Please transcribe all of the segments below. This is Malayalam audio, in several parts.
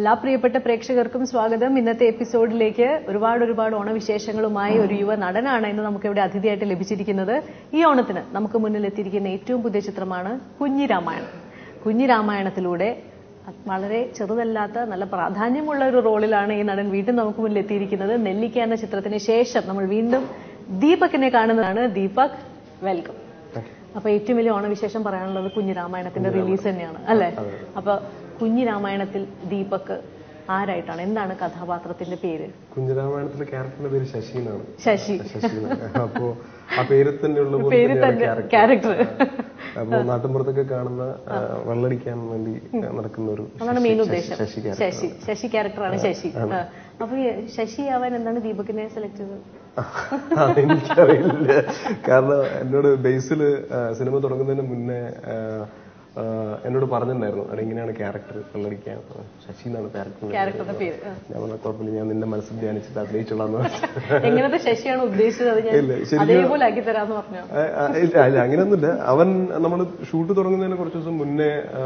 എല്ലാ പ്രിയപ്പെട്ട പ്രേക്ഷകർക്കും സ്വാഗതം ഇന്നത്തെ എപ്പിസോഡിലേക്ക് ഒരുപാട് ഒരുപാട് ഓണവിശേഷങ്ങളുമായി ഒരു യുവ നടനാണ് ഇന്ന് നമുക്ക് ഇവിടെ അതിഥിയായിട്ട് ലഭിച്ചിരിക്കുന്നത് ഈ ഓണത്തിന് നമുക്ക് മുന്നിൽ എത്തിയിരിക്കുന്ന ഏറ്റവും പുതിയ ചിത്രമാണ് കുഞ്ഞിരാമായണം കുഞ്ഞിരാമായണത്തിലൂടെ വളരെ ചെറുതല്ലാത്ത നല്ല പ്രാധാന്യമുള്ള ഒരു റോളിലാണ് ഈ നടൻ വീണ്ടും നമുക്ക് മുന്നിൽ എത്തിയിരിക്കുന്നത് നെല്ലിക്ക എന്ന ചിത്രത്തിന് ശേഷം നമ്മൾ വീണ്ടും ദീപകിനെ കാണുന്നതാണ് ദീപക് വെൽക്കം അപ്പൊ ഏറ്റവും വലിയ ഓണവിശേഷം പറയാനുള്ളത് കുഞ്ഞിരാമായണത്തിന്റെ റിലീസ് തന്നെയാണ് അല്ലെ അപ്പൊ കുഞ്ഞിരാമായണത്തിൽ ദീപക് ആരായിട്ടാണ് എന്താണ് കഥാപാത്രത്തിന്റെ പേര് കുഞ്ഞിരാമായണത്തിലെ ക്യാരക്ടറിന്റെ പേര് ശശി എന്നാണ് ശശി ശശി അപ്പോ ആ പേര് തന്നെ ഉള്ള പോലെ പേര് തന്നെയാണ് തന്നെ ക്യാരക്ടർ ക്യാരക്ടർ അപ്പൊ നാട്ടിൻപുറത്തൊക്കെ കാണുന്ന ആ, വെള്ളടിക്കാൻ വേണ്ടി നടക്കുന്ന ഒരു അതാണ് മെയിൻ ഉദ്ദേശം ശശി character. ശശി ശശി ക്യാരക്ടറാണ് ശശി ആ. അപ്പൊ ഈ ശശി ആവാൻ എന്താണ് ദീപകിനെ സെലക്ട് ചെയ്തത് എനിക്കറിയില്ല കാരണം എന്നോട് ബേസില് സിനിമ തുടങ്ങുന്നതിന് മുന്നേ ആ, ആ, എന്നോട് പറഞ്ഞിട്ടുണ്ടായിരുന്നു അവിടെ ഇങ്ങനെയാണ് ക്യാരക്ടർ വെള്ളടിക്കാൻ ശശി എന്നാണ് ക്യാരക്ടർ ക്യാരക്ടറുടെ പേര് ആ. ഞാൻ പറഞ്ഞ കുഴപ്പമില്ല ഞാൻ നിന്റെ മനസ്സിൽ ധ്യാനിച്ചിട്ട് അഭിനയിച്ചോളാന്ന് പറഞ്ഞു എങ്ങനത്തെ ശശിയാണ് ഉദ്ദേശിച്ചത് അത് ഞാൻ ഇല്ല, ശരിക്കും- അതേപോലെ ആക്കി തരാന്ന് പറഞ്ഞു ആ, ആ, ഇല്ല ഇല്ല അങ്ങനെയൊന്നുമില്ല അവൻ നമ്മൾ ഷൂട്ട് തുടങ്ങുന്നതിന് കുറച്ച് ദിവസം മുന്നേ ആ,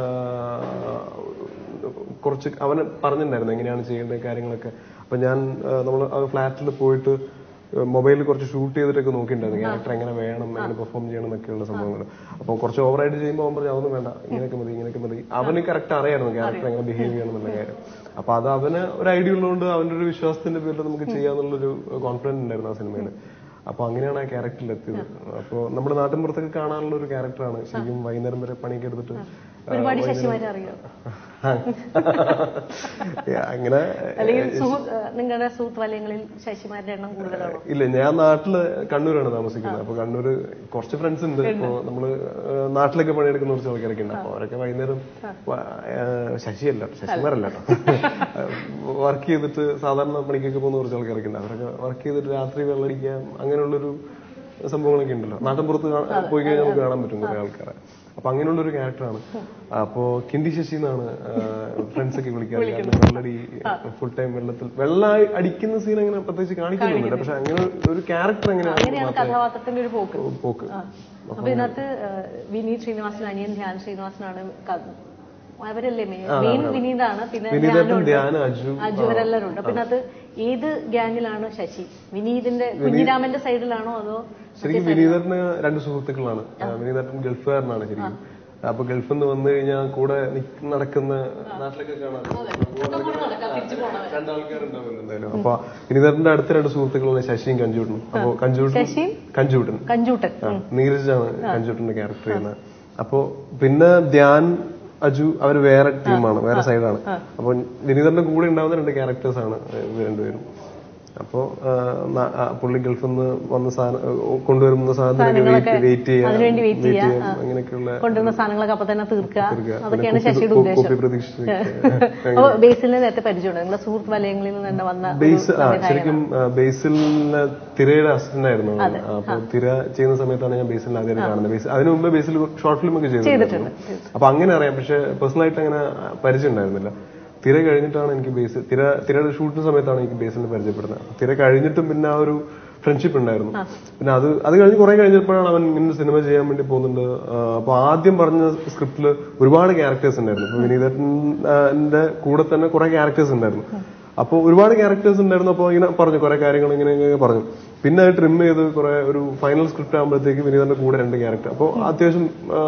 കുറച്ച് അവന് പറഞ്ഞിട്ടുണ്ടായിരുന്നു എങ്ങനെയാണ് ചെയ്യേണ്ട കാര്യങ്ങളൊക്കെ അപ്പൊ ഞാൻ നമ്മൾ ഫ്ലാറ്റിൽ പോയിട്ട് മൊബൈലിൽ കുറച്ച് ഷൂട്ട് ചെയ്തിട്ടൊക്കെ നോക്കിയിട്ടുണ്ടായിരുന്നു ക്യാരക്ടർ എങ്ങനെ വേണം എങ്ങനെ പെർഫോം ചെയ്യണം എന്നൊക്കെയുള്ള സംഭവങ്ങൾ അപ്പൊ കുറച്ച് ഓവറായിട്ട് ചെയ്യുമ്പോൾ അവൻ പറഞ്ഞു അതൊന്നും വേണ്ട ഇങ്ങനെയൊക്കെ മതി ഇങ്ങനെയൊക്കെ മതി അവന് കറക്റ്റ് അറിയായിരുന്നു ക്യാരക്ടർ എങ്ങനെ ബിഹേവ് ചെയ്യണം എന്നുള്ള കാര്യം അപ്പൊ അത് അവന് ഒരു ഐഡിയ ഉള്ളതുകൊണ്ട് അവന്റെ ഒരു വിശ്വാസത്തിന്റെ പേരിൽ നമുക്ക് ചെയ്യാന്നുള്ളൊരു കോൺഫിഡൻസ് ഉണ്ടായിരുന്നു ആ സിനിമയിൽ അപ്പൊ അങ്ങനെയാണ് ആ ക്യാരക്ടറിൽ എത്തിയത് അപ്പൊ നമ്മുടെ നാട്ടിൻപുറത്തൊക്കെ കാണാനുള്ള ഒരു ക്യാരക്ടറാണ് ശരിക്കും വൈകുന്നേരം വരെ പണിയൊക്കെ എടുത്തിട്ട് ഒരുപാട് ശശിമാരെ അറിയാം അങ്ങനെ അല്ലെങ്കിൽ സുഹൃത്ത് നിങ്ങളുടെ സുഹൃത്ത് വലയങ്ങളിൽ ശശിമാരുടെ എണ്ണം കൂടുതലാണോ ഇല്ല ഞാൻ നാട്ടില് കണ്ണൂരാണ് താമസിക്കുന്നത് അപ്പൊ കണ്ണൂര് കുറച്ച് ഫ്രണ്ട്സ് ഉണ്ട് ഇപ്പൊ നമ്മള് ഏഹ്, നാട്ടിലൊക്കെ പണിയെടുക്കുന്ന കുറച്ച് ആൾക്കാരൊക്കെ ഉണ്ട് അപ്പൊ അവരൊക്കെ വൈകുന്നേരം വ- ഏഹ്, ശശിയല്ല ശശിമാരല്ല കേട്ടോ വർക്ക് ചെയ്തിട്ട് സാധാരണ പണിക്കൊക്കെ പോകുന്ന കുറച്ച് ആൾക്കാരൊക്കെ ഉണ്ട് അവരൊക്കെ വർക്ക് ചെയ്തിട്ട് രാത്രി വെള്ളടിക്കാം അങ്ങനെയുള്ളൊരു സംഭവങ്ങളൊക്കെ ഉണ്ടല്ലോ നാട്ടിൻപുറത്ത് കാ- പോയി കഴിഞ്ഞാൽ നമുക്ക് കാണാൻ പറ്റും കുറെ ആൾക്കാരെ അപ്പൊ അങ്ങനെയുള്ള ഒരു ക്യാരക്ടറാണ് അപ്പോ കിണ്ടി ശശി എന്നാണ് ഫ്രണ്ട്സ് ഒക്കെ വിളിക്കാറ് കാരണം വെള്ളടി ഫുൾ ടൈം വെള്ളത്തിൽ വെള്ള അടിക്കുന്ന സീൻ അങ്ങനെ പ്രത്യേകിച്ച് കാണിക്കുന്നില്ല പക്ഷെ അങ്ങനെ ഒരു ക്യാരക്ടർ എങ്ങനെയാണ് അങ്ങനെയാണ് കഥാപാത്രത്തിന്റെ ഒരു പോക്ക് പോക്ക് അപ്പൊ ഇതിനകത്ത് ആ, വിനീത് ശ്രീനിവാസൻ അനിയൻ ധ്യാൻ ശ്രീനിവാസനാണ് ക- അവരല്ലേ മെയിൻ മെയിൻ വിനീതാണ് പിന്നെ വിനീതേട്ടൻ ധ്യാന അജു അജു ഇവരെല്ലാവരും ഉണ്ട് അപ്പൊ ഇതിനകത്ത് ഏത് ഗ്യാങ്ങിലാണ് ശശി വിനീതിന്റെ കുഞ്ഞിരാമന്റെ സൈഡിലാണോ അതോ ശരിക്കും വിനീതേട്ടന് രണ്ട് സുഹൃത്തുക്കളാണ് വിനീതേട്ടൻ ഗൾഫുകാരനാണ് ശരിക്കും അപ്പൊ ഗൾഫിൽ നിന്ന് വന്നു കഴിഞ്ഞാൽ കൂടെ നിക്ക് നടക്കുന്ന നാട്ടിലൊക്കെ കാണാം രണ്ടാൾക്കാരുണ്ടാവില്ല എന്തായാലും അപ്പൊ വിനീതേട്ടന്റെ അടുത്ത രണ്ട് സുഹൃത്തുക്കളാണ് ശശിയും കഞ്ചൂട്ടനും അപ്പൊ കഞ്ചൂട്ടൻ ശശിയും കഞ്ചൂട്ടൻ കഞ്ചൂട്ടൻ ആ, നീരജാണ് കഞ്ചൂട്ടന്റെ ക്യാരക്ടർ ചെയ്യുന്നത് അപ്പോ പിന്നെ ധ്യാൻ അജു അവര് വേറെ ടീമാണ് വേറെ സൈഡാണ് അപ്പൊ വിനീതന്റെ കൂടെ ഉണ്ടാവുന്ന രണ്ട് ക്യാരക്ടേഴ്സ് ആണ് ഇവർ രണ്ടുപേരും അപ്പോ ആ, ന- ആ, പുള്ളി ഗൾഫിൽ നിന്ന് വന്ന സാധനം കൊണ്ടുവരുന്ന സാധനത്തിനൊക്കെ വെയിറ്റ് ചെയ്യാം അതിനുവേണ്ടി വെയിറ്റ് വെയിറ്റ് ചെയ്യാം ചെയ്യാം അങ്ങനെയൊക്കെയുള്ള കൊണ്ടുവരുന്ന സാധനങ്ങളൊക്കെ അപ്പൊ തന്നെ തീർക്കുക തീർക്കുക. അതൊക്കെയാണ് പിന്നെ ശശിയുടെ കോപ്പി- ഉദ്ദേശം കോപ്പി പ്രതീക്ഷിച്ച് അപ്പൊ ബേസിലിനെ നേരത്തെ പരിചയമുണ്ട് നിങ്ങളുടെ സുഹൃത്ത് വലയങ്ങളിൽ നിന്ന് തന്നെ വന്ന ഒരു ബേസ് ആ ശരിക്കും ആ, ബേസിലിന് തിരയുടെ അസിസ്റ്റന്റ് ആയിരുന്നു അവൻ. അപ്പൊ തിര ചെയ്യുന്ന സമയത്താണ് ഞാൻ ബേസിലിനെ ആദ്യമായിട്ട് കാണുന്നത് ബേസിൽ അതിനു മുമ്പ് ബേസിൽ ഷോർട്ട് ഫിലിം ഒക്കെ ചെയ്തിട്ടുണ്ട് അപ്പൊ അങ്ങനെ അറിയാം പക്ഷെ പേഴ്സണൽ ആയിട്ട് അങ്ങനെ പരിചയം ഉണ്ടായിരുന്നില്ല തിര കഴിഞ്ഞിട്ടാണ് എനിക്ക് ബേസ് തിര തിരയുടെ ഷൂട്ടിന് സമയത്താണ് എനിക്ക് ബേസിനെ പരിചയപ്പെടുന്നത് അപ്പൊ തിര കഴിഞ്ഞിട്ടും പിന്നെ ആ ഒരു ഫ്രണ്ട്ഷിപ്പ് ഉണ്ടായിരുന്നു പിന്നെ അത് അത് കഴിഞ്ഞ് കുറെ കഴിഞ്ഞപ്പോഴാണ് അവൻ ഇങ്ങനെ സിനിമ ചെയ്യാൻ വേണ്ടി പോകുന്നുണ്ട് ആ, അപ്പൊ ആദ്യം പറഞ്ഞ സ്ക്രിപ്റ്റിൽ ഒരുപാട് ക്യാരക്ടേഴ്സ് ഉണ്ടായിരുന്നു ഇപ്പൊ വിനീതന്റെ കൂടെ തന്നെ കുറെ ക്യാരക്ടേഴ്സ് ഉണ്ടായിരുന്നു അപ്പോൾ ഒരുപാട് ക്യാരക്ടേഴ്സ് ഉണ്ടായിരുന്നു അപ്പോൾ ഇങ്ങനെ പറഞ്ഞു കുറെ കാര്യങ്ങൾ ഇങ്ങനെ ഇങ്ങനെ പറഞ്ഞു പിന്നെ അത് ട്രിം ചെയ്ത് കുറെ ഒരു ഫൈനൽ സ്ക്രിപ്റ്റ് ആകുമ്പോഴത്തേക്ക് വിനീതന്റെ കൂടെ രണ്ട് ക്യാരക്ടർ അപ്പോൾ അത്യാവശ്യം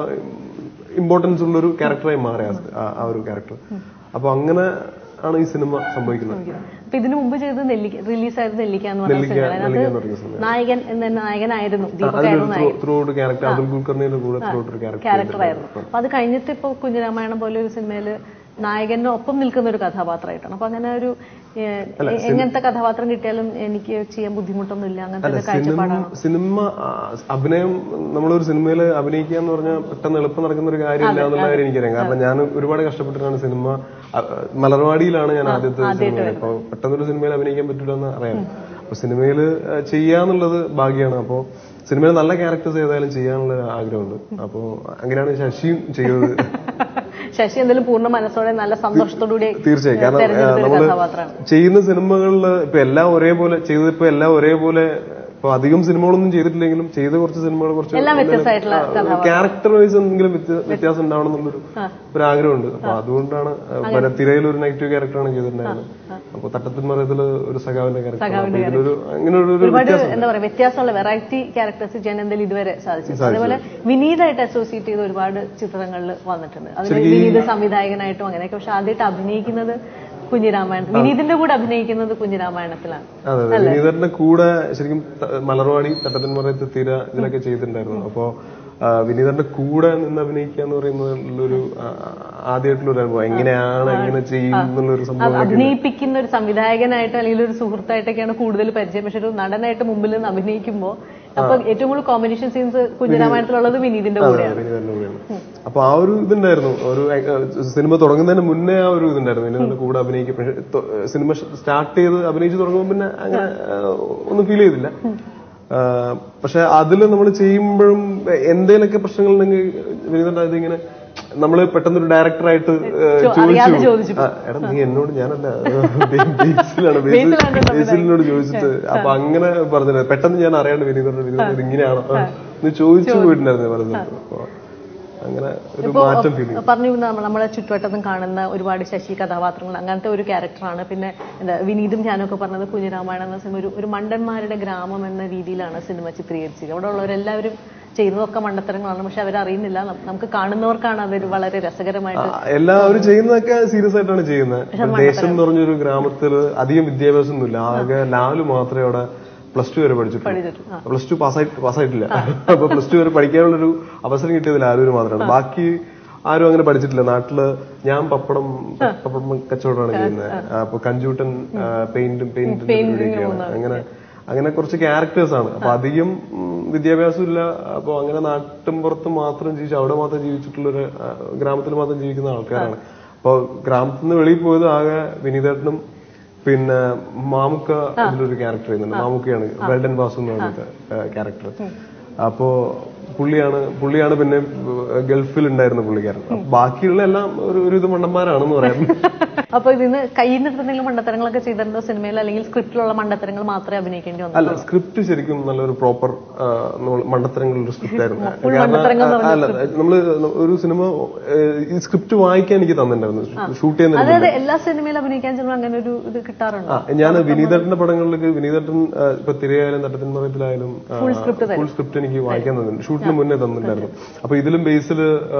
ഇമ്പോർട്ടൻസ് ഉള്ള ഒരു ക്യാരക്ടറായി മാറി ആ- ആ- ആ ഒരു ക്യാരക്ടർ അപ്പൊ അങ്ങനെ ആണ് ഈ സിനിമ സംഭവിക്കുന്നത് അപ്പൊ ഇതിനു മുമ്പ് ചെയ്ത് നെല്ലിക്ക റിലീസായത് നെല്ലിക്ക എന്ന് പറഞ്ഞ നെല്ലിക്ക സിനിമ നെല്ലിക്ക എന്ന് അതിനകത്ത് പറഞ്ഞ സിനിമ നായകൻ എന്ന നായകനായിരുന്നു ദീപകായിരുന്നു നായകൻ ത്രൂ ഔട്ട് ക്യാരക്ടർ അതുൽ കുൽക്കർണിയുടെ കൂടെ ത്രൂ ഔട്ട് ഒരു ക്യാരക്ടർ ക്യാരക്ടറായിരുന്നു അപ്പൊ അത് കഴിഞ്ഞിട്ട് ഇപ്പൊ കുഞ്ഞിരാമായണം പോലെ ഒരു സിനിമയില് നായകന്റെ ഒപ്പം നിൽക്കുന്ന ഒരു കഥാപാത്രമായിട്ടാണ് അപ്പൊ അങ്ങനെ ഒരു ഏഹ്, എങ്ങനത്തെ കഥാപാത്രം കിട്ടിയാലും എനിക്ക് ചെയ്യാൻ ബുദ്ധിമുട്ടൊന്നും ഇല്ല അങ്ങനത്തെ ഒരു കാഴ്ചപ്പാടാണ് സിനിമ ആ, അഭിനയം നമ്മളൊരു സിനിമയിൽ അഭിനയിക്കുക എന്ന് പറഞ്ഞാൽ പെട്ടെന്ന് എളുപ്പം നടക്കുന്ന ഒരു കാര്യമില്ല എന്നുള്ള കാര്യം എനിക്കറിയാം കാരണം ഞാൻ ഒരുപാട് കഷ്ടപ്പെട്ടിട്ടാണ് സിനിമ ആ, മലർവാടിയിലാണ് ഞാൻ ആദ്യത്തെ സിനിമ അപ്പൊ പെട്ടെന്നൊരു സിനിമയിൽ അഭിനയിക്കാൻ പറ്റില്ല എന്ന് അറിയാം അപ്പൊ സിനിമയിൽ ചെയ്യാന്നുള്ളത് ഭാഗ്യമാണ് അപ്പോ സിനിമയിൽ നല്ല ക്യാരക്ടേഴ്സ് ഏതായാലും ചെയ്യാനുള്ള ഒരു ആഗ്രഹമുണ്ട് അപ്പോ അങ്ങനെയാണ് ശശിയും ചെയ്യുന്നത് ശശി എന്തായാലും പൂർണ്ണ മനസ്സോടെ നല്ല സന്തോഷത്തോടുകൂടി തീർച്ചയായും കാരണം തെരഞ്ഞെടുത്ത ഒരു നമ്മൾ കഥാപാത്രമാണ് ചെയ്യുന്ന സിനിമകളിൽ ഇപ്പൊ എല്ലാം ഒരേപോലെ ചെയ്തപ്പോ എല്ലാം ഒരേപോലെ അപ്പൊ അധികം സിനിമകളൊന്നും ചെയ്തിട്ടില്ലെങ്കിലും ചെയ്ത കുറച്ച് സിനിമകൾ കുറച്ച് എല്ലാം വ്യത്യസ്തമായിട്ടുള്ള ക്യാരക്ടർ വൈസ് എന്തെങ്കിലും വ്യത്യ- വ്യത്യാസം ഉണ്ടാവണം എന്നുള്ളൊരു ഒരു ആഗ്രഹമുണ്ട് അപ്പൊ അതുകൊണ്ടാണ് പല തിരയിൽ ഒരു നെഗറ്റീവ് ക്യാരക്ടറാണ് ചെയ്തിട്ടുണ്ടായിരുന്നത് അപ്പൊ തട്ടത്തിൻ മറയത്തില് ഒരു സഖാവിന്റെ ക്യാരക്ടർ അപ്പൊ ഇതിലൊരു അങ്ങനെ ഒരു ഒരു ഒരുപാട് എന്താ പറയാ വ്യത്യാസമുള്ള വെറൈറ്റി ക്യാരക്ടേഴ്സ് ചെയ്യാൻ എന്തായാലും ഇതുവരെ സാധിച്ചു അതേപോലെ വിനീതായിട്ട് അസോസിയേറ്റ് ചെയ്ത ഒരുപാട് ചിത്രങ്ങളിൽ വന്നിട്ടുണ്ട് അതിൽ വിനീത് സംവിധായകനായിട്ടും അങ്ങനെയൊക്കെ പക്ഷെ ആദ്യമായിട്ട് അഭിനയിക്കുന്നത് കുഞ്ഞിരാമായണത്തിൽ വിനീതിന്റെ കൂടെ അഭിനയിക്കുന്നത് കുഞ്ഞിരാമായണത്തിലാണ് അതെ അതെ വിനീതന്റെ കൂടെ ശരിക്കും ത- മലർവാടി തട്ടത്തിൻ മറയത്ത് തിര ഇതിലൊക്കെ ചെയ്തിട്ടുണ്ടായിരുന്നു അപ്പോ ആ, വിനീതന്റെ കൂടെ നിന്ന് അഭിനയിക്കുക എന്ന് പറയുന്നത് ഒരു ആദ്യമായിട്ടുള്ള ഒരു അനുഭവം എങ്ങനെയാണ് എങ്ങനെ ചെയ്യും എന്നുള്ളൊരു സംഭവം അഭിനയിപ്പിക്കുന്ന ഒരു സംവിധായകനായിട്ട് അല്ലെങ്കിൽ ഒരു സുഹൃത്തായിട്ടൊക്കെയാണ് കൂടുതൽ പരിചയം പക്ഷെ ഒരു നടനായിട്ട് മുമ്പിൽ നിന്ന് അഭിനയിക്കുമ്പോൾ അപ്പൊ ഏറ്റവും കൂടുതൽ കോമ്പിനേഷൻ സീൻസ് കുഞ്ഞിരാമായണത്തിലുള്ളത് വിനീതിന്റെ കൂടെയാണ് വിനീതന്റെ കൂടെയാണ് അപ്പൊ ആ ഒരു ഇതുണ്ടായിരുന്നു ഒരു ഏഹ്, സിനിമ തുടങ്ങുന്നതിന് മുന്നേ ആ ഒരു ഇതുണ്ടായിരുന്നു വിനീതന്റെ കൂടെ അഭിനയിക്കും പക്ഷെ തൊ- സിനിമ സ്റ്റാർട്ട് ചെയ്ത് അഭിനയിച്ച് തുടങ്ങുമ്പോൾ പിന്നെ അങ്ങനെ ഏഹ്, ഒന്നും ഫീൽ ചെയ്തില്ല ആഹ്, പക്ഷെ അതിൽ നമ്മൾ ചെയ്യുമ്പോഴും എന്തേലൊക്കെ പ്രശ്നങ്ങളുണ്ടെങ്കിൽ വിനീതന്റെ അതിങ്ങനെ നമ്മള് പെട്ടെന്ന് ഒരു ഡയറക്ടറായിട്ട് അറിയാതെ ചോദിച്ചു ചോദിച്ചു. ആ, എടാ നീ എന്നോട് ഞാനല്ല ബേസിലാണ് ബേസിലാണ് ബേസിലിനോട് ചോദിച്ചിട്ട് അപ്പൊ അങ്ങനെ പറഞ്ഞത് പെട്ടെന്ന് ഞാൻ അറിയാണ്ട് വിനീതനോട് വിനീതൻ ഇത് ഇങ്ങനെയാണോ ആ, എന്ന് ചോദിച്ചു പോയിട്ടുണ്ടായിരുന്നു പല സ്ഥലത്തും അപ്പൊ അങ്ങനെ ഒരു മാറ്റം ഫീൽ ചെയ്തു പറഞ്ഞു നമ്മൾ നമ്മളെ ചുറ്റുവട്ടത്തും കാണുന്ന ഒരുപാട് ശശി കഥാപാത്രങ്ങൾ അങ്ങനത്തെ ഒരു ക്യാരക്ടറാണ് പിന്നെ എന്താ വിനീതും ഞാനൊക്കെ പറഞ്ഞത് കുഞ്ഞിരാമായണം എന്ന സിനിമ ഒരു ഒരു മണ്ടന്മാരുടെ ഗ്രാമം എന്ന രീതിയിലാണ് സിനിമ ചിത്രീകരിച്ചത് അവിടെ ഉള്ളവരെല്ലാവരും ചെയ്യുന്നതൊക്കെ മണ്ടത്തരങ്ങളാണ് പക്ഷെ അവരറിയുന്നില്ല നം- നമുക്ക് കാണുന്നവർക്കാണ് അതൊരു വളരെ രസകരമായിട്ട് ആ, എല്ലാവരും ചെയ്യുന്നതൊക്കെ സീരിയസ് ആയിട്ടാണ് ചെയ്യുന്നത് ഇപ്പൊ ദേശം എന്ന് പറഞ്ഞൊരു ഗ്രാമത്തിൽ അധികം വിദ്യാഭ്യാസം ഒന്നുമില്ല ആകെ ലാല് മാത്രമേ അവിടെ പ്ലസ് ടു വരെ പഠിച്ചിട്ടുള്ളൂ പഠിച്ചിട്ടുണ്ട്. ആ. പ്ലസ് ടു പാസ്സായിട്ട് പാസ്സായിട്ടില്ല അപ്പൊ പ്ലസ് ടു വരെ പഠിക്കാനുള്ളൊരു അവസരം കിട്ടിയത് ലാലൂര് മാത്രമാണ് ബാക്കി ആരും അങ്ങനെ പഠിച്ചിട്ടില്ല നാട്ടില് ഞാൻ പപ്പടം പപ്പടം കച്ചവടമാണ് ചെയ്യുന്നത് അപ്പൊ കഞ്ചൂട്ടൻ പെയിന്റും പെയിന്റും അങ്ങനെ അങ്ങനെ കുറച്ച് ക്യാരക്ടേഴ്സ് ആണ് അപ്പൊ അധികം ഉം, വിദ്യാഭ്യാസം ഇല്ല അപ്പൊ അങ്ങനെ നാട്ടും പുറത്ത് മാത്രം ജീവിച്ചു അവിടെ മാത്രം ജീവിച്ചിട്ടുള്ള ഒരു ഗ്രാമത്തിൽ മാത്രം ജീവിക്കുന്ന ആൾക്കാരാണ് അപ്പൊ ഗ്രാമത്തിൽ നിന്ന് വെളിയിൽ പോയത് ആകെ വിനീതേട്ടനും പിന്നെ മാമുക്ക ഇതിലൊരു ക്യാരക്ടർ ചെയ്യുന്നുണ്ട് മാമുക്കയാണ് വെൽഡൻ വാസു എന്ന് പറഞ്ഞിട്ട് ക്യാരക്ടർ അപ്പോ പുള്ളിയാണ് പുള്ളിയാണ് പിന്നെ ഗൾഫിൽ ഉണ്ടായിരുന്ന പുള്ളിക്കാരൻ അപ്പൊ ബാക്കിയുള്ള എല്ലാം ഒരു ഒരു ഇത് മണ്ടന്മാരാണെന്ന് പറയാം അപ്പൊ ഇതിന്ന് കയ്യിൽ നിന്ന് എന്തെങ്കിലും മണ്ടത്തരങ്ങളൊക്കെ ചെയ്തിട്ടുണ്ടോ സിനിമയിൽ അല്ലെങ്കിൽ സ്ക്രിപ്റ്റിലുള്ള മണ്ടത്തരങ്ങൾ മാത്രമേ അഭിനയിക്കേണ്ടി വന്നു അല്ല സ്ക്രിപ്റ്റ് ശരിക്കും നല്ലൊരു പ്രോപ്പർ മണ്ടത്തരങ്ങളുള്ള സ്ക്രിപ്റ്റ് ആയിരുന്നു full കാരണം മണ്ടത്തരങ്ങൾ ആ, അല്ല നമ്മള് ഒരു സിനിമ ഏഹ്, ഈ സ്ക്രിപ്റ്റ് വായിക്കാൻ എനിക്ക് തന്നിട്ടുണ്ടായിരുന്നു ഷൂട്ട് ചെയ്യുന്ന അതായത് എല്ലാ സിനിമയിലും അഭിനയിക്കാൻ ചെല്ലുമ്പോൾ അങ്ങനെ ഒരു ഇത് കിട്ടാറുണ്ട് ആ ഞാൻ വിനീതേട്ടന്റെ പടങ്ങളിലേക്ക് വിനീതേട്ടൻ ആ, ഇപ്പൊ തിരയായാലും തട്ടത്തിൻ മറയത്തിലായാലും ഫുൾ സ്ക്രിപ്റ്റ് എനിക്ക് വായിക്കാൻ തന്നിട്ടുണ്ട് ഷൂട്ടിന് മുന്നേ തന്നിട്ടുണ്ടായിരുന്നു അപ്പൊ ഇതിലും ബേസിൽ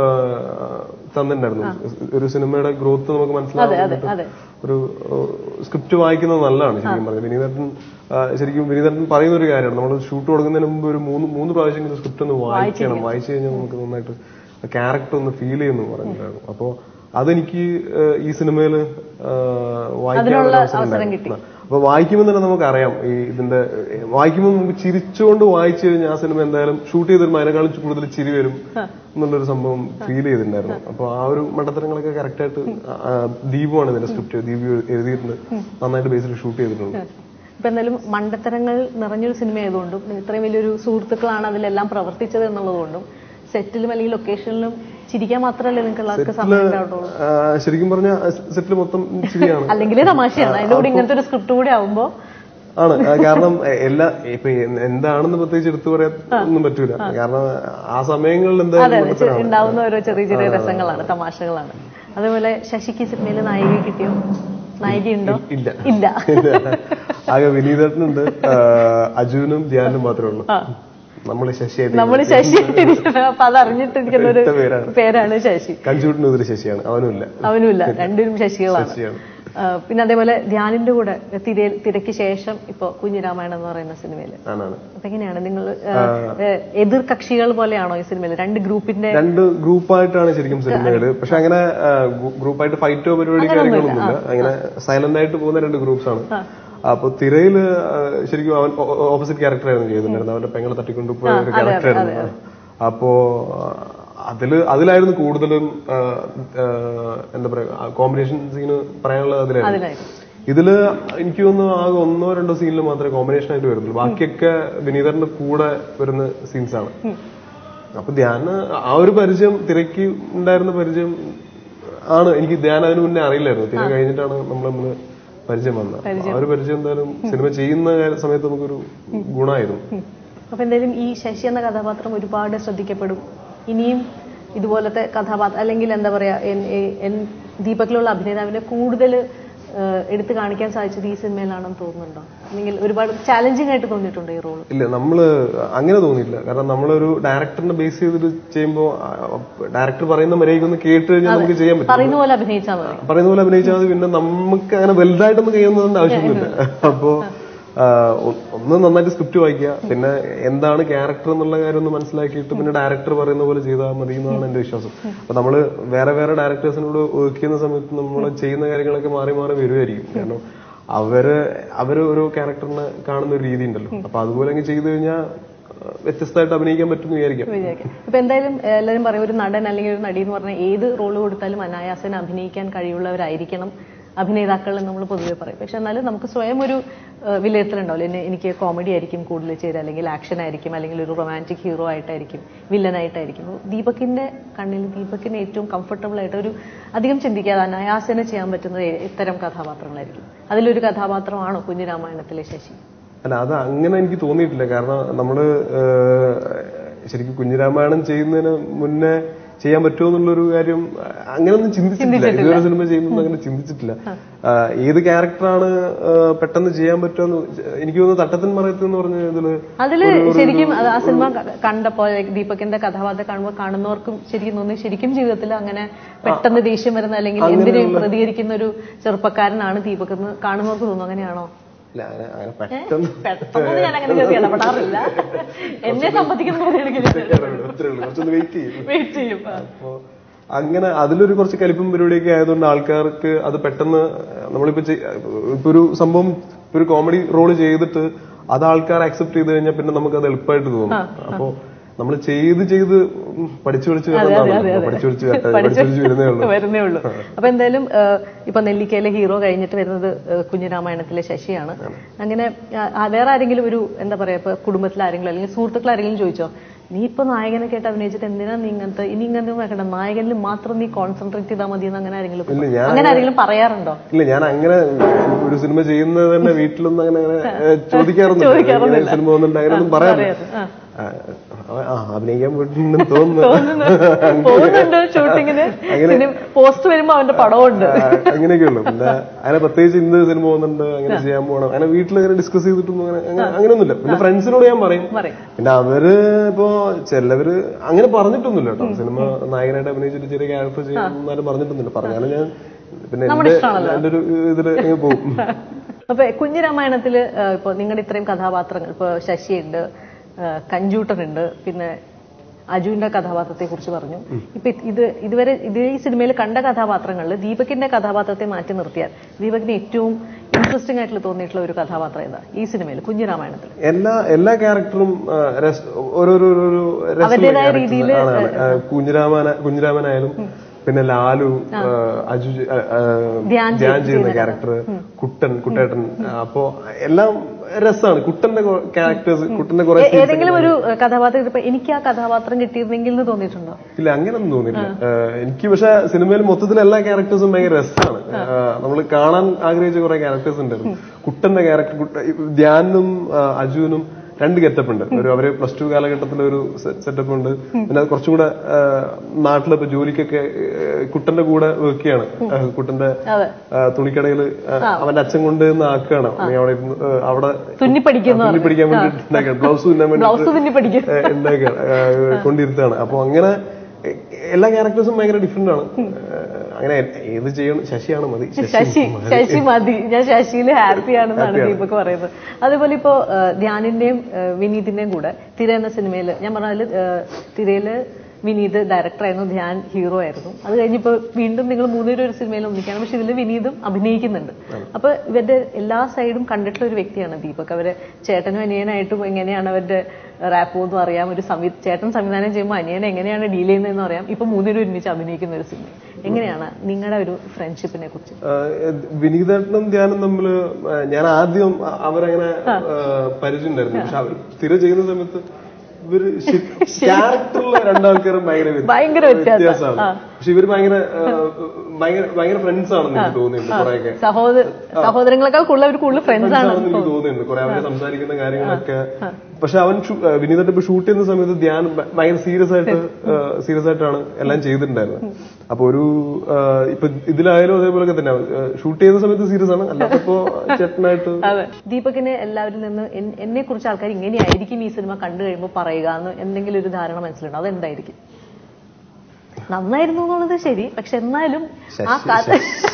തന്നിട്ടുണ്ടായിരുന്നു ഒരു സിനിമയുടെ ഗ്രോത്ത് നമുക്ക് മനസ്സിലാവാൻ അതെ ഒരു സ്ക്രിപ്റ്റ് വായിക്കുന്നത് നല്ലതാണ് ശരിക്കും പറഞ്ഞത് വിനീതേട്ടൻ ആ, ശരിക്കും വിനീതേട്ടൻ പറയുന്ന ഒരു കാര്യമാണ് നമ്മൾ ഷൂട്ട് തുടങ്ങുന്നതിന് മുമ്പ് ഒരു മൂന്ന് മൂന്ന് പ്രാവശ്യം സ്ക്രിപ്റ്റ് ഒന്ന് വായിക്കണം വായിച്ചു കഴിഞ്ഞാൽ നമുക്ക് നന്നായിട്ട് ക്യാരക്ടർ ഒന്ന് ഫീൽ ചെയ്യുന്നു പറഞ്ഞിട്ടുണ്ടായിരുന്നു അപ്പോ അതെനിക്ക് ആ, ഈ സിനിമയിൽ വായിക്കാനുള്ള അവസരം ഉണ്ടായിരുന്നു. അപ്പൊ വായിക്കുമ്പോൾ തന്നെ നമുക്കറിയാം ഈ ഇതിന്റെ ഏ, വായിക്കുമ്പോൾ നമുക്ക് ചിരിച്ചുകൊണ്ട് വായിച്ചു കഴിഞ്ഞാൽ ആ സിനിമ എന്തായാലും ഷൂട്ട് ചെയ്തിരുമ്പോൾ അതിനേക്കാളും കൂടുതൽ ചിരി വരും എന്നുള്ളൊരു സംഭവം ഫീൽ ചെയ്തിട്ടുണ്ടായിരുന്നു അപ്പൊ ആ ഒരു മണ്ടത്തരങ്ങളൊക്കെ കറക്റ്റായിട്ട് ദീപുമാണ് ഇതിന്റെ സ്ക്രിപ്റ്റ് ദീപു എഴുതിയിട്ടുണ്ട് നന്നായിട്ട് ബേസിൽ ഷൂട്ട് ചെയ്തിട്ടുണ്ട് ഇപ്പൊ എന്തായാലും മണ്ടത്തരങ്ങൾ നിറഞ്ഞൊരു സിനിമ ആയതുകൊണ്ടും ഇത്രയും വലിയൊരു സുഹൃത്തുക്കളാണ് അതിലെല്ലാം പ്രവർത്തിച്ചത് എന്നുള്ളതുകൊണ്ടും സെറ്റിലും അല്ലെങ്കിൽ ലൊക്കേഷനിലും ചിരിക്കാൻ മാത്രമല്ലേ നിങ്ങൾക്ക് എല്ലാവർക്കും സമയം ഉണ്ടാവുള്ളൂ ആ, ശരിക്കും പറഞ്ഞ സെറ്റിൽ മൊത്തം ചിരിയാണ് അല്ലെങ്കിൽ തമാശയാണ് അതിന്റെ കൂടെ ഇങ്ങനത്തെ ഒരു സ്ക്രിപ്റ്റ് കൂടി ആവുമ്പോ ആണ് ആ, കാരണം എ- എല്ലാ ഇപ്പൊ എ- എന്താണെന്ന് പ്രത്യേകിച്ച് എടുത്തു പറയാൻ ഒന്നും പറ്റൂല കാരണം ആ സമയങ്ങളിൽ അതെ എന്തായാലും അതെ ചെ- ഉണ്ടാവുന്ന ഓരോ ചെറിയ ചെറിയ രസങ്ങളാണ് തമാശകളാണ് അതേപോലെ ശശിക്ക് സിനിമയിൽ നായിക കിട്ടിയോ നായികയുണ്ടോ ഇല്ല ഇല്ല ആകെ വിനീതേട്ടനുണ്ട് ആ, അജുവിനും ധ്യാനും മാത്രമേ ഉള്ളൂ നമ്മള് ശശിയായിട്ട് നമ്മൾ ശശിയായിട്ടിരിക്കുന്നത് അപ്പൊ അത് അറിഞ്ഞിട്ടിരിക്കുന്ന ഒരു ഇട്ട പേരാണ്. പേരാണ് ശശി കഞ്ചൂട്ടിനെതിരെ ശശിയാണ് അവനുമില്ല അവനുമില്ല രണ്ടുപേരും ശശികളാണ് ശശിയാണ് ആ, പിന്നെ അതേപോലെ ധ്യാനിന്റെ കൂടെ തിര തിരക്ക് ശേഷം ഇപ്പൊ കുഞ്ഞിരാമായണം എന്ന് പറയുന്ന സിനിമയില് ആണാണ് അപ്പൊ എങ്ങനെയാണ് നിങ്ങൾ എതിർ കക്ഷികൾ പോലെയാണോ ഈ സിനിമയിൽ രണ്ട് ഗ്രൂപ്പിന്റെ രണ്ട് ഗ്രൂപ്പായിട്ടാണ് ശരിക്കും സിനിമകള് പക്ഷെ അങ്ങനെ ആ, ഗ്രൂ- ഗ്രൂപ്പായിട്ട് ഫൈറ്റോ പരിപാടി കാര്യങ്ങളൊന്നുമില്ല അങ്ങനെ സൈലന്റ് ആയിട്ട് പോകുന്ന രണ്ട് ഗ്രൂപ്പ്സ് ആണ് അപ്പൊ തിരയില് ആ, ശരിക്കും അവൻ ഓപ്പോസിറ്റ് ക്യാരക്ടർ ആയിരുന്നു ചെയ്തിട്ടുണ്ടായിരുന്നത് അവന്റെ പെങ്ങളെ തട്ടിക്കൊണ്ടുപോയ ഒരു ക്യാരക്ടർ ആയിരുന്നു അപ്പോ ആ, അതില് അതിലായിരുന്നു കൂടുതലും ആ, ആ, എന്താ പറയാ കോമ്പിനേഷൻ സീന് പറയാനുള്ളത് അതിലായിരുന്നു അതിലായിരുന്നു ഇതില് എനിക്ക് തോന്നുന്നു ആകെ ഒന്നോ രണ്ടോ സീനിൽ മാത്രമേ കോമ്പിനേഷൻ ആയിട്ട് വരുന്നുള്ളൂ ബാക്കിയൊക്കെ വിനീതറിന്റെ കൂടെ വരുന്ന സീൻസ് ആണ് അപ്പൊ ധ്യാന ആ ഒരു പരിചയം തിരക്ക് ഉണ്ടായിരുന്ന പരിചയം ആണ് എനിക്ക് ധ്യാൻ അതിന് മുന്നേ അറിയില്ലായിരുന്നു തിര കഴിഞ്ഞിട്ടാണ് നമ്മൾ നമ്മള് പരിചയം വന്ന ആ ഒരു പരിചയം എന്തായാലും സിനിമ ചെയ്യുന്ന കാ- സമയത്ത് നമുക്കൊരു ഗുണമായിരുന്നു അപ്പൊ എന്തായാലും ഈ ശശി എന്ന കഥാപാത്രം ഒരുപാട് ശ്രദ്ധിക്കപ്പെടും ഇനിയും ഇതുപോലത്തെ കഥാപാത്രം അല്ലെങ്കിൽ എന്താ പറയാ എൻ- എ- എൻ- ദീപകിലുള്ള അഭിനേതാവിനെ കൂടുതൽ എടുത്തു കാണിക്കാൻ സാധിച്ചത് ഈ സിനിമയിലാണെന്ന് തോന്നുന്നുണ്ടോ അല്ലെങ്കിൽ ഒരുപാട് ചാലഞ്ചിങ് ആയിട്ട് തോന്നിയിട്ടുണ്ടോ ഈ റോള് ഇല്ല നമ്മള് അങ്ങനെ തോന്നിയില്ല കാരണം നമ്മളൊരു ഡയറക്ടറിനെ ബേസ് ചെയ്തിട്ട് ചെയ്യുമ്പോൾ ഡയറക്ടർ പറയുന്ന മര്യാദയ്ക്കൊന്ന് കേട്ട് കഴിഞ്ഞാൽ നമുക്ക് ചെയ്യാൻ പറ്റും പറയുന്ന പോലെ അഭിനയിച്ചാൽ മതി പറയുന്ന പോലെ അഭിനയിച്ചാൽ മതി പിന്നെ നമുക്ക് അങ്ങനെ വലുതായിട്ടൊന്നും ചെയ്യുന്നതിന്റെ ആവശ്യമൊന്നുമില്ല അപ്പോ ആ, ഒ- ഒന്ന് നന്നായിട്ട് സ്ക്രിപ്റ്റ് വായിക്കുക പിന്നെ എന്താണ് ക്യാരക്ടർ എന്നുള്ള കാര്യം ഒന്ന് മനസ്സിലാക്കിയിട്ട് പിന്നെ ഡയറക്ടർ പറയുന്ന പോലെ ചെയ്താൽ മതി എന്നാണ് എന്റെ വിശ്വാസം അപ്പൊ നമ്മള് വേറെ വേറെ ഡയറക്ടേഴ്സിനോട് വർക്ക് ചെയ്യുന്ന സമയത്ത് നമ്മൾ ചെയ്യുന്ന കാര്യങ്ങളൊക്കെ മാറി മാറി വരുമായിരിക്കും കാരണം അവര് അവര് ഒരു ക്യാരക്ടറിനെ കാണുന്ന ഒരു രീതി ഉണ്ടല്ലോ അപ്പൊ അതുപോലെ അങ്ങ് ചെയ്തു കഴിഞ്ഞാൽ വ്യത്യസ്തമായിട്ട് അഭിനയിക്കാൻ പറ്റുമെന്ന് വിചാരിക്കാം വിചാരിക്കാം ഇപ്പൊ എന്തായാലും ഏഹ്, എല്ലാവരും പറയും ഒരു നടൻ അല്ലെങ്കിൽ ഒരു നടി എന്ന് പറഞ്ഞാൽ ഏത് റോള് കൊടുത്താലും അനായാസന അഭിനയിക്കാൻ കഴിവുള്ളവരായിരിക്കണം അഭിനേതാക്കൾ എന്ന് നമ്മൾ പൊതുവെ പറയും പക്ഷെ എന്നാലും നമുക്ക് സ്വയം ഒരു ഏഹ്, വിലയിരുത്തലുണ്ടാവില്ല എന്നെ എനിക്ക് കോമഡി ആയിരിക്കും കൂടുതൽ ചെയ്ത് അല്ലെങ്കിൽ ആക്ഷൻ ആയിരിക്കും അല്ലെങ്കിൽ ഒരു റൊമാൻറ്റിക് ഹീറോ ആയിട്ടായിരിക്കും വില്ലനായിട്ടായിരിക്കും അപ്പോൾ ദീപകിന്റെ കണ്ണിൽ ദീപകിന് ഏറ്റവും കംഫർട്ടബിൾ ആയിട്ട് ഒരു അധികം ചിന്തിക്കാതെ അനായാസന ചെയ്യാൻ പറ്റുന്ന ഇത്തരം കഥാപാത്രങ്ങളായിരിക്കും അതിലൊരു കഥാപാത്രമാണോ കുഞ്ഞിരാമായണത്തിലെ ശശി അല്ല അത് അങ്ങനെ എനിക്ക് തോന്നിയിട്ടില്ല കാരണം നമ്മള് ഏഹ്, ശരിക്കും കുഞ്ഞിരാമായണം ചെയ്യുന്നതിന് മുന്നേ ചെയ്യാൻ പറ്റുമോ എന്നുള്ളൊരു കാര്യം അങ്ങനെയൊന്നും ചിന്തിച്ചിട്ടില്ല ഇതുവരെ സിനിമ ചെയ്യുമ്പോൾ അങ്ങനെ ചിന്തിച്ചിട്ടില്ല ആഹ്, ഏത് ക്യാരക്ടറാണ് ആഹ്, പെട്ടെന്ന് ചെയ്യാൻ പറ്റുമെന്ന് എനിക്ക് തോന്നുന്നു തട്ടത്തിൻ മറയത്ത് എന്ന് പറഞ്ഞ ഇതില് അതില് ശരിക്കും അത് ആ സിനിമ ക- കണ്ടപ്പോ like ദീപകിന്റെ കഥാപാത്രം കാണുമ്പോൾ കാണുന്നവർക്കും ശരിക്കും തോന്നി ശരിക്കും ജീവിതത്തിൽ അങ്ങനെ പെട്ടെന്ന് ദേഷ്യം വരുന്ന അല്ലെങ്കിൽ എന്തിനും പ്രതികരിക്കുന്ന ഒരു ചെറുപ്പക്കാരനാണ് ദീപക് എന്ന് കാണുന്നവർക്ക് തോന്നുന്നു അങ്ങനെയാണോ ഇല്ല, അങ്ങനെ അങ്ങനെ പെട്ടെന്ന് പെട്ടെന്ന് ഞാൻ അങ്ങനെ കയറി ഇടപെടാറില്ല എന്നെ സംബന്ധിക്കുന്ന കാര്യമാണെങ്കിൽ അത്രേ ഉള്ളൂ. കുറച്ചൊന്ന് വെയിറ്റ് ചെയ്യും വെയിറ്റ് ചെയ്യും ആ. അപ്പോ അങ്ങനെ അതിലൊരു കുറച്ച് കലിപ്പും പരിപാടിയൊക്കെ ആയതുകൊണ്ട് ആൾക്കാർക്ക് അത് പെട്ടെന്ന് നമ്മളിപ്പോ ചെയ്- ഇപ്പൊ ഒരു സംഭവം ഇപ്പൊ ഒരു കോമഡി റോള് ചെയ്തിട്ട് അത് ആൾക്കാർ അക്സെപ്റ്റ് ചെയ്ത് കഴിഞ്ഞാൽ പിന്നെ നമുക്ക് അത് എളുപ്പമായിട്ട് തോന്നും അപ്പോ നമ്മൾ ചെയ്ത് ചെയ്ത് പഠിച്ചു പഠിച്ചു വരുന്നതാണ് പഠിച്ചു പഠിച്ചു വരട്ടെ, പഠിച്ചു പഠിച്ചു വരുന്നേ ഉള്ളൂ വരുന്നേ ഉള്ളൂ അപ്പൊ എന്തായാലും ഏഹ്, ഇപ്പൊ നെല്ലിക്കയിലെ ഹീറോ കഴിഞ്ഞിട്ട് വരുന്നത് ഏഹ്, കുഞ്ഞിരാമായണത്തിലെ ശശിയാണ് അങ്ങനെ ആ, ആ, വേറെ ആരെങ്കിലും ഒരു എന്താ പറയാ ഇപ്പൊ കുടുംബത്തിൽ ആരെങ്കിലും അല്ലെങ്കിൽ സുഹൃത്തുക്കൾ ആരെങ്കിലും ചോദിച്ചോ നീ ഇപ്പൊ നായകനെ കേട്ട് അഭിനയിച്ചിട്ട് എന്തിനാ നീ ഇങ്ങനത്തെ ഇനി ഇങ്ങനത്തെ വേണ്ട നായകനിൽ മാത്രം നീ കോൺസെൻട്രേറ്റ് ചെയ്താൽ മതി എന്ന് അങ്ങനെ ആരെങ്കിലും ഇല്ല, ഞാൻ അങ്ങനെ ആരെങ്കിലും പറയാറുണ്ടോ ഇല്ല ഞാൻ അങ്ങനെ ഒരു സിനിമ ചെയ്യുന്നത് തന്നെ വീട്ടിലൊന്നും അങ്ങനെ അങ്ങനെ ഏഹ്, ചോദിക്കാറൊന്നില്ല ചോദിക്കാറൊന്നുമില്ല. ഇങ്ങനെ സിനിമ വന്നിട്ടുണ്ട് അങ്ങനെയൊന്നും പറയാറില്ല പറയാറ്, ആ. ആ, ആ അഭിനയിക്കാൻ പോയിട്ടുണ്ടെന്ന് തോന്നുന്നു പോകുന്നുണ്ട് ഷൂട്ടിങ്ങിന് പോസ്റ്റ് വരുമ്പോ അവന്റെ പടമുണ്ട് ആ, അങ്ങനെയൊക്കെയുള്ളൂ പിന്നെ അങ്ങനെ പ്രത്യേകിച്ച് ഇന്ന് സിനിമ പോകുന്നുണ്ട് അങ്ങനെ ചെയ്യാൻ പോകണം അങ്ങനെ വീട്ടിൽ അങ്ങനെ ഡിസ്കസ് ചെയ്തിട്ടൊന്നും അങ്ങനെ അങ്ങനെ അങ്ങനെയൊന്നുമില്ല പിന്നെ ഫ്രണ്ട്സിനോട് ഞാൻ പറയും പറയും പിന്നെ അവര് ഇപ്പോ ചിലവര് അങ്ങനെ പറഞ്ഞിട്ടൊന്നുമില്ല കേട്ടോ സിനിമ നായകനായിട്ട് അഭിനയിച്ചിട്ട് ചെറിയ ക്യാരക്ടർ ചെയ്യുന്നാലും പറഞ്ഞിട്ടൊന്നുമില്ല പറഞ്ഞാലും ഞാൻ പിന്നെ എന്റെ എന്റെ ഒരു ഇതില് അങ്ങ് പോകും അപ്പൊ കുഞ്ഞിരാമായണത്തില് ഏഹ്, ഇപ്പൊ നിങ്ങളുടെ ഇത്രയും കഥാപാത്രങ്ങൾ ഇപ്പൊ ശശിയുണ്ട് ഏഹ്, കഞ്ചൂട്ടനുണ്ട് പിന്നെ അജുവിന്റെ കഥാപാത്രത്തെ കുറിച്ച് പറഞ്ഞു ഇപ്പൊ ഇത് ഇതുവരെ ഇത് ഈ സിനിമയിൽ കണ്ട കഥാപാത്രങ്ങളിൽ ദീപകിന്റെ കഥാപാത്രത്തെ മാറ്റി നിർത്തിയാൽ ദീപകിന് ഏറ്റവും ഇൻട്രസ്റ്റിംഗ് ആയിട്ടുള്ള തോന്നിയിട്ടുള്ള ഒരു കഥാപാത്രം ഏതാ ഈ സിനിമയിൽ കുഞ്ഞിരാമായണത്തിൽ എല്ലാ എല്ലാ ക്യാരക്ടറും ആ, രസ- ഓരോരോ ഓരോരോ രസമുള്ള അവരുടേതായ characters രീതിയില് ആണ്. ആ, കുഞ്ഞിരാമന കുഞ്ഞിരാമനായാലും പിന്നെ ലാലു ആ, അജു ആ, ആ, ധ്യാൻ ധ്യാൻ ചെയ്യുന്ന ക്യാരക്ടർ കുട്ടൻ കുട്ടേട്ടൻ ആ, അപ്പോ എല്ലാം രസമാണ് കുട്ടന്റെ ക്യാരക്ടേഴ്സ് കുട്ടന്റെ കുറെ ഏ- ഏതെങ്കിലും ഒരു ഏഹ്, കഥാപാത്രം ഇപ്പൊ എനിക്ക് ആ കഥാപാത്രം കിട്ടിയിരുന്നെങ്കിൽ എന്ന് തോന്നിയിട്ടുണ്ടോ ഇല്ല അങ്ങനൊന്നും തോന്നില്ല എനിക്ക് പക്ഷെ സിനിമയിൽ മൊത്തത്തിൽ എല്ലാ ക്യാരക്ടേഴ്സും ഭയങ്കര രസമാണ് നമ്മൾ കാണാൻ ആഗ്രഹിച്ച കുറെ ക്യാരക്ടേഴ്സ് ഉണ്ടായിരുന്നു കുട്ടന്റെ ക്യാരക്ടർ ധ്യാനും ആ, അജുവിനും രണ്ട് ഗെറ്റപ്പ് ഉണ്ട് ഒരു അവര് പ്ലസ് ടു കാലഘട്ടത്തിലെ ഒരു സെറ്റപ്പ് ഉണ്ട് പിന്നെ അത് കുറച്ചും കൂടെ ആ, നാട്ടിലെ ഇപ്പൊ ജോലിക്കൊക്കെ ആ, കുട്ടന്റെ കൂടെ വർക്ക് ചെയ്യാണ് ആ, കുട്ടന്റെ അതെ ആ, തുണിക്കടയില് ആ, അവന്റെ അച്ഛൻ കൊണ്ട് നിന്ന് ആക്കുകയാണ് നീ അവിടെ ഇരുന്ന്, ആ, അവിടെ തുന്നി പഠിക്കുന്നു തുന്നി പിടിക്കാൻ വേണ്ടി ഉണ്ടാക്കിയാണ് ബ്ലൗസ് തുന്നാൻ വേണ്ടി ബ്ലൗസ് തുന്നി പഠിക്കും ഏഹ് ഉണ്ടാക്കുകയാണ് ഏഹ് കൊണ്ടിരുത്താണ് അപ്പൊ അങ്ങനെ എ- എല്ലാ ക്യാരക്ടേഴ്സും ഭയങ്കര ഡിഫറെന്റ് ആണ് ഏഹ് അങ്ങനെ ഏത് ചെയ്യണം ശശിയാണ് മതി ശശി ശശി മതി ഞാൻ ശശിയിൽ ഹാപ്പിയാണെന്നാണ് ദീപക് പറയുന്നത് അതുപോലെ ഇപ്പോ ആ, ധ്യാനിന്റെയും ആ, വിനീതിന്റെയും കൂടെ തിര എന്ന സിനിമയിൽ ഞാൻ പറഞ്ഞാല് തിരയില് വിനീത് ഡയറക്ടറായിരുന്നു ധ്യാൻ ഹീറോ ആയിരുന്നു അത് കഴിഞ്ഞിപ്പോ വീണ്ടും നിങ്ങൾ മൂന്നുപേരും ഒരു സിനിമയിൽ ഒന്നിക്കാണ് പക്ഷെ ഇതിൽ വിനീതും അഭിനയിക്കുന്നുണ്ട് അപ്പൊ ഇവരുടെ എല്ലാ സൈഡും കണ്ടിട്ടുള്ള ഒരു വ്യക്തിയാണ് ദീപക് അവര് ചേട്ടനും അനിയനായിട്ടും എങ്ങനെയാണ് അവരുടെ റാപ്പ് ഒന്നും അറിയാം ഒരു സംവി ചേട്ടൻ സംവിധാനം ചെയ്യുമ്പോൾ അനിയനെ എങ്ങനെയാണ് ഡീൽ ചെയ്യുന്നതെന്ന് അറിയാം ഇപ്പൊ മൂന്നുപേരും ഒരുമിച്ച് അഭിനയിക്കുന്ന ഒരു സിനിമ എങ്ങനെയാണ് നിങ്ങളുടെ ഒരു ഫ്രണ്ട്ഷിപ്പിനെ കുറിച്ച് ഏഹ് വിനീതേട്ടനും ധ്യാനും തമ്മില് ഏഹ് ഞാൻ ആദ്യം അവരങ്ങനെ ഏഹ് പരിചയം ഉണ്ടായിരുന്നു പക്ഷെ അവർ സ്ഥിരം ചെയ്യുന്ന സമയത്ത് ഇവര് ക്യാരക്ടറിലെ രണ്ടാൾക്കാരും ഭയങ്കര വ്യത്യ- ഭയങ്കര വ്യത്യാസം. വ്യത്യാസമാണ് ആ. പക്ഷെ ഇവര് ഭയങ്കര ആ, ഭയങ്കര ഭയങ്കര ഫ്രണ്ട്സ് ആണെന്ന് എനിക്ക് തോന്നിയിട്ടുണ്ട് കുറെയൊക്കെ സഹോദര സഹോദരങ്ങളെക്കാൾ കൂടുതൽ അവർ കൂടുതൽ ഫ്രണ്ട്സ് ആണ് ആണെന്ന് എനിക്ക് തോന്നുന്നുണ്ട് കുറെ അവര് സംസാരിക്കുന്ന കാര്യങ്ങളൊക്കെ പക്ഷെ അവൻ വിനീതട്ട് ഇപ്പൊ ഷൂട്ട് ചെയ്യുന്ന സമയത്ത് ധ്യാൻ ഭ- ഭയങ്കര സീരിയസ് ആയിട്ട് സീരിയസ് ആയിട്ടാണ് എല്ലാം ചെയ്തിട്ടുണ്ടായിരുന്നത് അപ്പൊ ഒരു ആ, ഇപ്പൊ ഇതിലായാലും അതേപോലൊക്കെ തന്നെ ഷൂട്ട് ചെയ്യുന്ന സമയത്ത് സീരിയസ് ആണ് അല്ലാത്തപ്പോ ചേട്ടനായിട്ട് അതെ ദീപകിന് എല്ലാവരിൽ നിന്ന് എന്നെ കുറിച്ച് ആൾക്കാർ ഇങ്ങനെയായിരിക്കും ഈ സിനിമ കണ്ടു കഴിയുമ്പോൾ പറയുക എന്ന് എന്തെങ്കിലും ഒരു ധാരണ മനസ്സിലുണ്ടോ അതെന്തായിരിക്കും നന്നായിരുന്നു എന്നുള്ളത് ശരി പക്ഷെ എന്നാലും ആ കഥ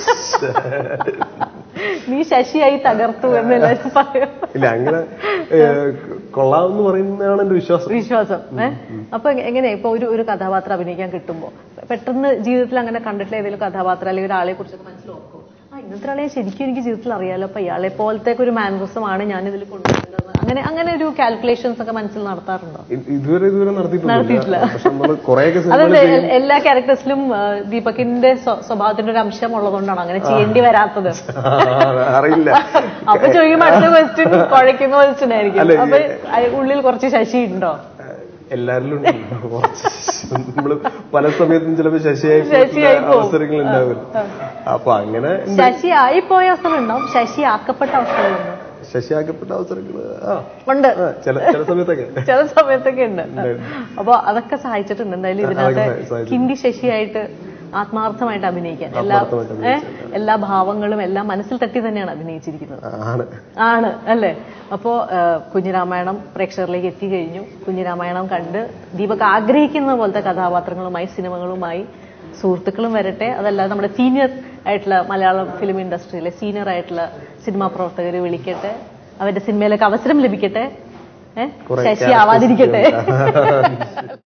നീ ശശിയായി തകർത്തു എന്ന് എല്ലാവരും പറയും ഇല്ല അങ്ങനെ ഏ, കൊള്ളാമെന്ന് പറയുന്നതാണ് എന്റെ വിശ്വാസം വിശ്വാസം ഏഹ് അപ്പൊ എങ്ങ- എങ്ങനെയാ ഇപ്പൊ ഒരു ഒരു കഥാപാത്രം അഭിനയിക്കാൻ കിട്ടുമ്പോ പെട്ടെന്ന് ജീവിതത്തിൽ അങ്ങനെ കണ്ടിട്ടുള്ള ഏതെങ്കിലും കഥാപാത്രം അല്ലെങ്കിൽ ഒരാളെ കുറിച്ചൊക്കെ മനസ്സിലാക്കും ആ ഇന്നത്തെ ആളെ ശരിക്കും എനിക്ക് ജീവിതത്തിൽ അറിയാലോ അപ്പൊ ഇയാളെ പോലത്തെ ഒരു മാനറിസമാണ് ഞാൻ ഇതിൽ കൊണ്ടുവരുന്നത് അങ്ങനെ അങ്ങനെ ഒരു കാൽക്കുലേഷൻസ് ഒക്കെ മനസ്സിൽ നടത്താറുണ്ടോ ഇ- ഇതുവരെ ഇതുവരെ നടത്തിയിട്ടില്ല. നടത്തിയിട്ടില്ല പക്ഷെ നമ്മള് കുറെയൊക്കെ അതെ സിനിമകൾ എ- എല്ലാ ക്യാരക്ടേഴ്സിലും ആ, ദീപകിന്റെ സ്വ- സ്വഭാവത്തിന്റെ ഒരു അംശം ഉള്ളതുകൊണ്ടാണ് അങ്ങനെ ചെയ്യേണ്ടി വരാത്തത് അറിയില്ല അപ്പൊ ചോദിക്കുമ്പോ അടുത്ത ക്വസ്റ്റ്യൻ കുഴയ്ക്കുന്ന ക്വസ്റ്റ്യൻ ആയിരിക്കും അല്ല, അപ്പൊ അയ- ഉള്ളിൽ കുറച്ച് ശശി ഉണ്ടോ എല്ലാരിലും ഉണ്ട് കുറച്ച് നമ്മള് പല സമയത്തും ചിലപ്പോ ശശിയായി ശശിയായി പോയിട്ടുള്ള പോവും. അവസരങ്ങൾ ഉണ്ടാവും അപ്പൊ അങ്ങനെ ശശി ആയിപ്പോയ അവസ്ഥകളുണ്ടാവും ശശി ആക്കപ്പെട്ട അവസ്ഥകളുണ്ട് ശശിയാക്കപ്പെട്ട അവസരങ്ങള് ആ ഉണ്ട് ആ, ചില ചില സമയത്തൊക്കെ ചില സമയത്തൊക്കെ ഉണ്ട് അപ്പൊ അതൊക്കെ സഹായിച്ചിട്ടുണ്ട് എന്തായാലും ഇതിനകത്ത് അതൊക്കെ സഹായിച്ചിട്ടുണ്ട്. ഹിന്ദി ശശിയായിട്ട് ആത്മാർത്ഥമായിട്ട് അഭിനയിക്കാൻ എല്ലാ ആത്മാർത്ഥമായിട്ട് ഏഹ് എല്ലാ ഭാവങ്ങളും എല്ലാം മനസ്സിൽ തട്ടി തന്നെയാണ് അഭിനയിച്ചിരിക്കുന്നത് ആണ് ആണ് അല്ലേ അപ്പോ ഏഹ്, കുഞ്ഞിരാമായണം പ്രേക്ഷകരിലേക്ക് എത്തിക്കഴിഞ്ഞു കുഞ്ഞിരാമായണം കണ്ട് ദീപക് ആഗ്രഹിക്കുന്ന പോലത്തെ കഥാപാത്രങ്ങളുമായി സിനിമകളുമായി സുഹൃത്തുക്കളും വരട്ടെ അതല്ലാതെ നമ്മുടെ സീനിയർ ആയിട്ടുള്ള മലയാളം ഫിലിം ഇൻഡസ്ട്രിയിലെ സീനിയർ ആയിട്ടുള്ള സിനിമാ പ്രവർത്തകർ വിളിക്കട്ടെ അവരുടെ സിനിമയിലൊക്കെ അവസരം ലഭിക്കട്ടെ ഏഹ് കുറെ ശശി ആവാതിരിക്കട്ടെ characters